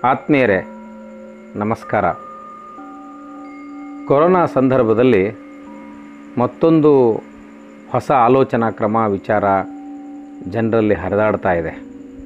ಆತ್ಮೀಯರೇ ನಮಸ್ಕಾರ ಕೊರೋನಾ ಸಂದರ್ಭದಲ್ಲಿ ಮತ್ತೊಂದು ಹೊಸ ಆಲೋಚನಾ ಕ್ರಮ ವಿಚಾರ ಜನರಲ್ಲಿ ಹರಿದಾಡ್ತಾ ಇದೆ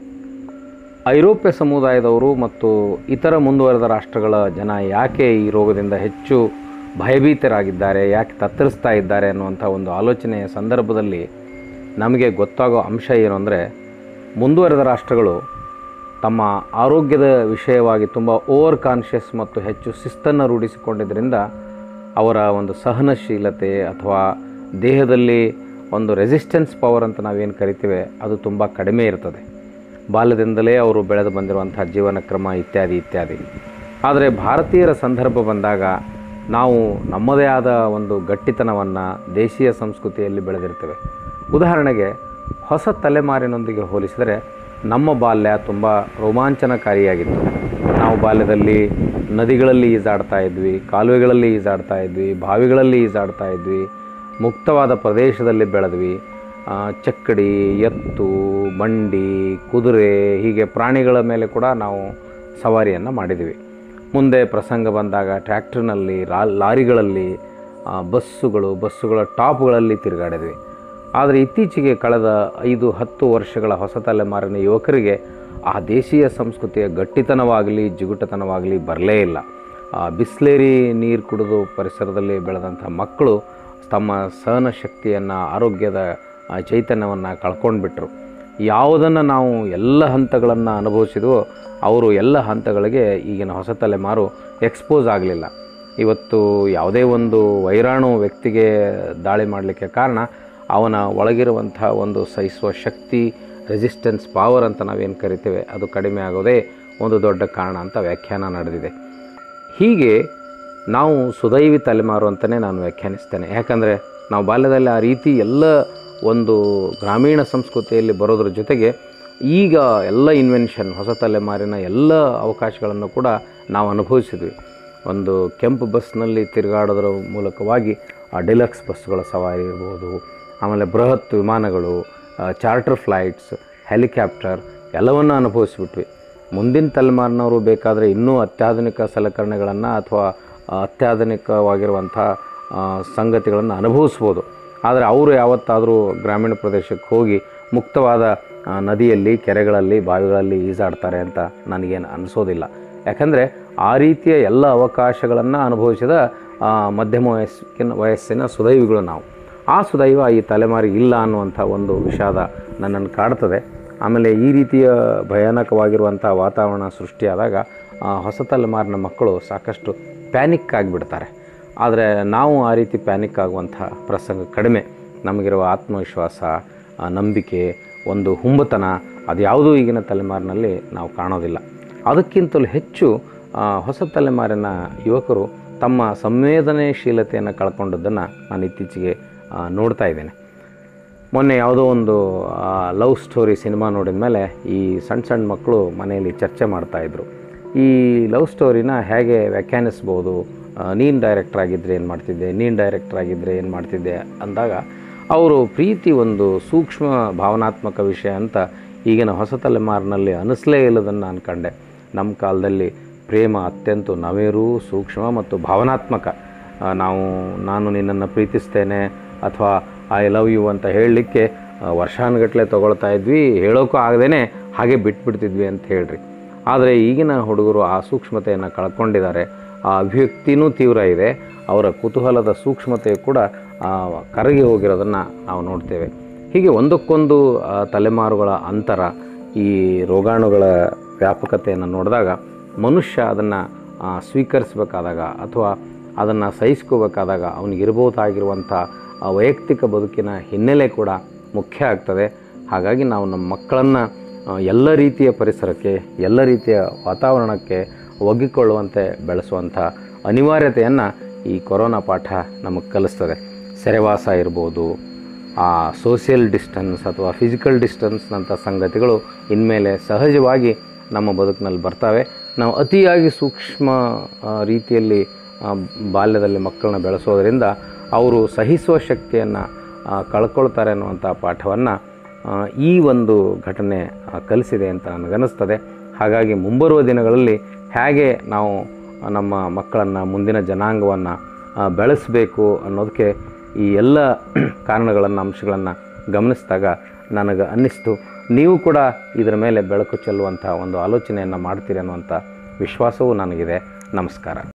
ಐರೋಪ್ಯ ಸಮುದಾಯದವರು ಮತ್ತು ಇತರ ಮುಂದುವರೆದ ರಾಷ್ಟ್ರಗಳ ಜನ ಯಾಕೆ ಈ ರೋಗದಿಂದ ಹೆಚ್ಚು ಭಯಭೀತರಾಗಿದ್ದಾರೆ ಯಾಕೆ ತತ್ತರಿಸ್ತಾ ಇದ್ದಾರೆ ಅನ್ನುವಂಥ ಒಂದು ಆಲೋಚನೆಯ ಸಂದರ್ಭದಲ್ಲಿ ನಮಗೆ ಗೊತ್ತಾಗೋ ಅಂಶ ಏನು ಅಂದರೆ ಮುಂದುವರೆದ ರಾಷ್ಟ್ರಗಳು ತಮ್ಮ ಆರೋಗ್ಯದ ವಿಷಯವಾಗಿ ತುಂಬ ಓವರ್ ಕಾನ್ಷಿಯಸ್ ಮತ್ತು ಹೆಚ್ಚು ಶಿಸ್ತನ್ನು ರೂಢಿಸಿಕೊಂಡಿದ್ದರಿಂದ ಅವರ ಒಂದು ಸಹನಶೀಲತೆ ಅಥವಾ ದೇಹದಲ್ಲಿ ಒಂದು ರೆಸಿಸ್ಟೆನ್ಸ್ ಪವರ್ ಅಂತ ನಾವೇನು ಕರಿತೀವಿ ಅದು ತುಂಬ ಕಡಿಮೆ ಇರ್ತದೆ ಬಾಲ್ಯದಿಂದಲೇ ಅವರು ಬೆಳೆದು ಬಂದಿರುವಂಥ ಜೀವನ ಕ್ರಮ ಇತ್ಯಾದಿ ಇತ್ಯಾದಿ ಆದರೆ ಭಾರತೀಯರ ಸಂದರ್ಭ ಬಂದಾಗ ನಾವು ನಮ್ಮದೇ ಆದ ಒಂದು ಗಟ್ಟಿತನವನ್ನು ದೇಶೀಯ ಸಂಸ್ಕೃತಿಯಲ್ಲಿ ಬೆಳೆದಿರ್ತೇವೆ ಉದಾಹರಣೆಗೆ ಹೊಸ ತಲೆಮಾರಿನೊಂದಿಗೆ ಹೋಲಿಸಿದರೆ ನಮ್ಮ ಬಾಲ್ಯ ತುಂಬ ರೋಮಾಂಚನಕಾರಿಯಾಗಿತ್ತು ನಾವು ಬಾಲ್ಯದಲ್ಲಿ ನದಿಗಳಲ್ಲಿ ಈಜಾಡ್ತಾ ಇದ್ವಿ ಕಾಲುವೆಗಳಲ್ಲಿ ಈಜಾಡ್ತಾ ಇದ್ವಿ ಬಾವಿಗಳಲ್ಲಿ ಈಜಾಡ್ತಾ ಇದ್ವಿ ಮುಕ್ತವಾದ ಪ್ರದೇಶದಲ್ಲಿ ಬೆಳೆದ್ವಿ ಆ, ಚಕ್ಕಡಿ ಎತ್ತು ಬಂಡಿ ಕುದುರೆ ಹೀಗೆ ಪ್ರಾಣಿಗಳ ಮೇಲೆ ಕೂಡ ನಾವು ಸವಾರಿಯನ್ನು ಮಾಡಿದ್ವಿ ಮುಂದೆ ಪ್ರಸಂಗ ಬಂದಾಗ ಟ್ರ್ಯಾಕ್ಟರ್ನಲ್ಲಿ ರಾ ಲಾರಿಗಳಲ್ಲಿ ಆ, ಬಸ್ಸುಗಳು ಬಸ್ಸುಗಳ ಟಾಪ್ಗಳಲ್ಲಿ ತಿರುಗಾಡಿದ್ವಿ ಆದರೆ ಇತ್ತೀಚೆಗೆ ಕಳೆದ ಐದು ಹತ್ತು ವರ್ಷಗಳ ಹೊಸ ತಲೆಮಾರಿನ ಯುವಕರಿಗೆ ಆ ದೇಶೀಯ ಸಂಸ್ಕೃತಿಯ ಗಟ್ಟಿತನವಾಗಲಿ ಜಿಗುಟತನವಾಗಲಿ ಬರಲೇ ಇಲ್ಲ ಆ ಬಿಸ್ಲೇರಿ ನೀರು ಕುಡಿದು ಪರಿಸರದಲ್ಲಿ ಬೆಳೆದಂಥ ಮಕ್ಕಳು ತಮ್ಮ ಸಹನ ಶಕ್ತಿಯನ್ನು ಆರೋಗ್ಯದ ಆ, ಚೈತನ್ಯವನ್ನು ಕಳ್ಕೊಂಡ್ಬಿಟ್ರು ಯಾವುದನ್ನು ನಾವು ಎಲ್ಲ ಹಂತಗಳನ್ನು ಅನುಭವಿಸಿದ್ವೋ ಅವರು ಎಲ್ಲ ಹಂತಗಳಿಗೆ ಈಗಿನ ಹೊಸ ತಲೆಮಾರು ಎಕ್ಸ್ಪೋಸ್ ಆಗಲಿಲ್ಲ ಇವತ್ತು ಯಾವುದೇ ಒಂದು ವೈರಾಣು ವ್ಯಕ್ತಿಗೆ ದಾಳಿ ಮಾಡಲಿಕ್ಕೆ ಕಾರಣ ಅವನ ಒಳಗಿರುವಂಥ ಒಂದು ಸಹಿಸುವ ಶಕ್ತಿ ರೆಸಿಸ್ಟೆನ್ಸ್ ಪವರ್ ಅಂತ ನಾವೇನು ಕರಿತೇವೆ ಅದು ಕಡಿಮೆ ಆಗೋದೇ ಒಂದು ದೊಡ್ಡ ಕಾರಣ ಅಂತ ವ್ಯಾಖ್ಯಾನ ನಡೆದಿದೆ ಹೀಗೆ ನಾವು ಸುದೈವಿ ತಲೆಮಾರು ಅಂತಲೇ ನಾನು ವ್ಯಾಖ್ಯಾನಿಸ್ತೇನೆ ಯಾಕಂದರೆ ನಾವು ಬಾಲ್ಯದಲ್ಲಿ ಆ ರೀತಿ ಎಲ್ಲ ಒಂದು ಗ್ರಾಮೀಣ ಸಂಸ್ಕೃತಿಯಲ್ಲಿ ಬರೋದ್ರ ಜೊತೆಗೆ ಈಗ ಎಲ್ಲ ಇನ್ವೆನ್ಷನ್ ಹೊಸ ತಲೆಮಾರಿನ ಎಲ್ಲ ಅವಕಾಶಗಳನ್ನು ಕೂಡ ನಾವು ಅನುಭವಿಸಿದ್ವಿ ಒಂದು ಕೆಂಪು ಬಸ್ನಲ್ಲಿ ತಿರುಗಾಡೋದ್ರ ಮೂಲಕವಾಗಿ ಆ ಡಿಲಕ್ಸ್ ಬಸ್ಗಳ ಸವಾರಿ ಇರ್ಬೋದು ಆಮೇಲೆ ಬೃಹತ್ ವಿಮಾನಗಳು ಚಾರ್ಟರ್ ಫ್ಲೈಟ್ಸ್ ಹೆಲಿಕಾಪ್ಟರ್ ಎಲ್ಲವನ್ನು ಅನುಭವಿಸ್ಬಿಟ್ವಿ ಮುಂದಿನ ತಲೆಮಾರಿನವರು ಬೇಕಾದರೆ ಇನ್ನೂ ಅತ್ಯಾಧುನಿಕ ಸಲಕರಣೆಗಳನ್ನು ಅಥವಾ ಅತ್ಯಾಧುನಿಕವಾಗಿರುವಂಥ ಆ, ಸಂಗತಿಗಳನ್ನು ಅನುಭವಿಸ್ಬೋದು ಆದರೆ ಅವರು ಯಾವತ್ತಾದರೂ ಗ್ರಾಮೀಣ ಪ್ರದೇಶಕ್ಕೆ ಹೋಗಿ ಮುಕ್ತವಾದ ಆ, ನದಿಯಲ್ಲಿ ಕೆರೆಗಳಲ್ಲಿ ಬಾವಿಗಳಲ್ಲಿ ಈಜಾಡ್ತಾರೆ ಅಂತ ನನಗೇನು ಅನಿಸೋದಿಲ್ಲ ಯಾಕಂದರೆ ಆ ರೀತಿಯ ಎಲ್ಲ ಅವಕಾಶಗಳನ್ನು ಅನುಭವಿಸಿದ ಆ, ಮಧ್ಯಮ ವಯಸ್ಸಿನ ವಯಸ್ಸಿನ ಸುದೈವಿಗಳು ನಾವು ಆ ಸುದೈವ ಈ ತಲೆಮಾರಿಗೆ ಇಲ್ಲ ಅನ್ನುವಂಥ ಒಂದು ವಿಷಾದ ನನ್ನನ್ನು ಕಾಡ್ತದೆ ಆಮೇಲೆ ಈ ರೀತಿಯ ಭಯಾನಕವಾಗಿರುವಂಥ ವಾತಾವರಣ ಸೃಷ್ಟಿಯಾದಾಗ ಆ, ಹೊಸ ತಲೆಮಾರಿನ ಮಕ್ಕಳು ಸಾಕಷ್ಟು ಪ್ಯಾನಿಕ್ ಆಗಿಬಿಡ್ತಾರೆ ಆದರೆ ನಾವು ಆ ರೀತಿ ಪ್ಯಾನಿಕ್ ಆಗುವಂಥ ಪ್ರಸಂಗ ಕಡಿಮೆ ನಮಗಿರುವ ಆತ್ಮವಿಶ್ವಾಸ ಆ, ನಂಬಿಕೆ ಒಂದು ಹುಂಬತನ ಅದ್ಯಾವುದೂ ಈಗಿನ ತಲೆಮಾರಿನಲ್ಲಿ ನಾವು ಕಾಣೋದಿಲ್ಲ ಅದಕ್ಕಿಂತಲೂ ಹೆಚ್ಚು ಆ, ಹೊಸ ತಲೆಮಾರಿನ ಯುವಕರು ತಮ್ಮ ಸಂವೇದನಶೀಲತೆಯನ್ನು ಕಳ್ಕೊಂಡದ್ದನ್ನು ನಾನು ಇತ್ತೀಚೆಗೆ ಆ, ನೋಡ್ತಾ ಇದ್ದೇನೆ ಮೊನ್ನೆ ಯಾವುದೋ ಒಂದು ಲವ್ ಸ್ಟೋರಿ ಸಿನಿಮಾ ನೋಡಿದ ಮೇಲೆ ಈ ಸಣ್ಣ ಸಣ್ಣ ಮಕ್ಕಳು ಮನೆಯಲ್ಲಿ ಚರ್ಚೆ ಮಾಡ್ತಾಯಿದ್ರು ಈ ಲವ್ ಸ್ಟೋರಿನ ಹೇಗೆ ವ್ಯಾಖ್ಯಾನಿಸ್ಬೋದು ನೀನು ಡೈರೆಕ್ಟರ್ ಆಗಿದ್ದರೆ ಏನು ಮಾಡ್ತಿದ್ದೆ ನೀನು ಡೈರೆಕ್ಟರ್ ಆಗಿದ್ದರೆ ಏನು ಮಾಡ್ತಿದ್ದೆ ಅಂದಾಗ ಅವರು ಪ್ರೀತಿ ಒಂದು ಸೂಕ್ಷ್ಮ ಭಾವನಾತ್ಮಕ ವಿಷಯ ಅಂತ ಈಗಿನ ಹೊಸ ತಲೆಮಾರಿನಲ್ಲಿ ಅನಿಸ್ಲೇ ಇಲ್ಲದನ್ನು ನಾನು ಕಂಡೆ ನಮ್ಮ ಕಾಲದಲ್ಲಿ ಪ್ರೇಮ ಅತ್ಯಂತ ನವೇರು ಸೂಕ್ಷ್ಮ ಮತ್ತು ಭಾವನಾತ್ಮಕ ಆ, ನಾವು ನಾನು ನಿನ್ನನ್ನು ಪ್ರೀತಿಸ್ತೇನೆ ಅಥವಾ ಐ ಲವ್ ಯು ಅಂತ ಹೇಳಲಿಕ್ಕೆ ವರ್ಷಾನುಗಟ್ಟಲೆ ತೊಗೊಳ್ತಾ ಇದ್ವಿ ಹೇಳೋಕ್ಕೂ ಆಗದೇ ಹಾಗೆ ಬಿಟ್ಬಿಡ್ತಿದ್ವಿ ಅಂತ ಹೇಳ್ರಿ ಆದರೆ ಈಗಿನ ಹುಡುಗರು ಆ ಸೂಕ್ಷ್ಮತೆಯನ್ನು ಕಳ್ಕೊಂಡಿದ್ದಾರೆ ಆ ಅಭಿವ್ಯಕ್ತಿನೂ ತೀವ್ರ ಇದೆ ಅವರ ಕುತೂಹಲದ ಸೂಕ್ಷ್ಮತೆ ಕೂಡ ಆ, ಕರಗಿ ಹೋಗಿರೋದನ್ನು ನಾವು ನೋಡ್ತೇವೆ ಹೀಗೆ ಒಂದಕ್ಕೊಂದು ಆ, ತಲೆಮಾರುಗಳ ಅಂತರ ಈ ರೋಗಾಣುಗಳ ವ್ಯಾಪಕತೆಯನ್ನು ನೋಡಿದಾಗ ಮನುಷ್ಯ ಅದನ್ನು ಸ್ವೀಕರಿಸಬೇಕಾದಾಗ ಅಥವಾ ಅದನ್ನು ಸಹಿಸ್ಕೋಬೇಕಾದಾಗ ಅವನಿಗಿರ್ಬೋದಾಗಿರುವಂಥ ಆ ವೈಯಕ್ತಿಕ ಬದುಕಿನ ಹಿನ್ನೆಲೆ ಕೂಡ ಮುಖ್ಯ ಆಗ್ತದೆ ಹಾಗಾಗಿ ನಾವು ನಮ್ಮ ಮಕ್ಕಳನ್ನು ಆ, ಎಲ್ಲ ರೀತಿಯ ಪರಿಸರಕ್ಕೆ ಎಲ್ಲ ರೀತಿಯ ವಾತಾವರಣಕ್ಕೆ ಒಗ್ಗಿಕೊಳ್ಳುವಂತೆ ಬೆಳೆಸುವಂಥ ಅನಿವಾರ್ಯತೆಯನ್ನು ಈ ಕೊರೋನಾ ಪಾಠ ನಮಗೆ ಕಲಿಸ್ತದೆ ಸೆರೆವಾಸ ಇರ್ಬೋದು ಆ ಸೋಷಿಯಲ್ ಡಿಸ್ಟನ್ಸ್ ಅಥವಾ ಫಿಸಿಕಲ್ ಡಿಸ್ಟನ್ಸ್ನಂಥ ಸಂಗತಿಗಳು ಇನ್ಮೇಲೆ ಸಹಜವಾಗಿ ನಮ್ಮ ಬದುಕಿನಲ್ಲಿ ಬರ್ತವೆ ನಾವು ಅತಿಯಾಗಿ ಸೂಕ್ಷ್ಮ ಆ, ರೀತಿಯಲ್ಲಿ ಆ, ಬಾಲ್ಯದಲ್ಲಿ ಮಕ್ಕಳನ್ನ ಬೆಳೆಸೋದರಿಂದ ಅವರು ಸಹಿಸುವ ಶಕ್ತಿಯನ್ನು ಕಳ್ಕೊಳ್ತಾರೆ ಅನ್ನುವಂಥ ಪಾಠವನ್ನು ಈ ಒಂದು ಘಟನೆ ಆ, ಕಲಿಸಿದೆ ಅಂತ ನನಗನ್ನಿಸ್ತದೆ ಹಾಗಾಗಿ ಮುಂಬರುವ ದಿನಗಳಲ್ಲಿ ಹೇಗೆ ನಾವು ನಮ್ಮ ಮಕ್ಕಳನ್ನು ಮುಂದಿನ ಜನಾಂಗವನ್ನು ಬೆಳೆಸಬೇಕು ಅನ್ನೋದಕ್ಕೆ ಈ ಎಲ್ಲ ಕಾರಣಗಳನ್ನು ಅಂಶಗಳನ್ನು ಗಮನಿಸಿದಾಗ ನನಗೆ ಅನ್ನಿಸ್ತು ನೀವು ಕೂಡ ಇದರ ಮೇಲೆ ಬೆಳಕು ಚೆಲ್ಲುವಂಥ ಒಂದು ಆಲೋಚನೆಯನ್ನು ಮಾಡ್ತೀರಿ ಅನ್ನುವಂಥ ವಿಶ್ವಾಸವೂ ನನಗಿದೆ ನಮಸ್ಕಾರ